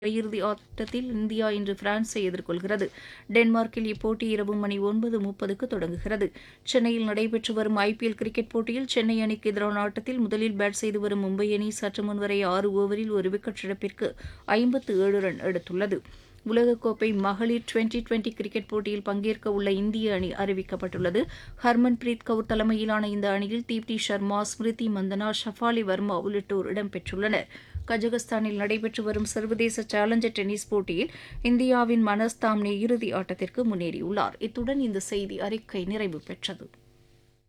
அரையிறுதி ஆட்டத்தில் இந்தியா இன்று பிரான்ஸை எதிர்கொள்கிறது டென்மார்க்கில் இப்போட்டி இரவு மணி ஒன்பது முப்பதுக்கு தொடங்குகிறது சென்னையில் நடைபெற்று வரும் ஐபிஎல் கிரிக்கெட் போட்டியில் சென்னை அணிக்கு எதிரான ஆட்டத்தில் முதலில் பேட் செய்து வரும் மும்பை அணி சற்று முன்வரை ஆறு ஓவரில் ஒரு விக்கெட் இழப்பிற்கு ஐம்பத்து ஏழு ரன் எடுத்துள்ளது உலகக்கோப்பை மகளிர் டுவெண்டி டுவெண்டி கிரிக்கெட் போட்டியில் பங்கேற்க உள்ள இந்திய அணி அறிவிக்கப்பட்டுள்ளது ஹர்மன்பிரீத் கவுர் தலைமையிலான இந்த அணியில் தீப்தி சர்மா ஸ்மிருதி மந்தனா ஷஃபாலி வர்மா உள்ளிட்டோர் இடம்பெற்றுள்ளனர் கஜகஸ்தானில் நடைபெற்று வரும் சர்வதேச சேலஞ்சர் டென்னிஸ் போட்டியில் இந்தியாவின் மனஸ் தாம்னே இறுதி ஆட்டத்திற்கு முன்னேறியுள்ளார் இத்துடன் இந்த செய்தி அறிக்கை நிறைவு பெற்றது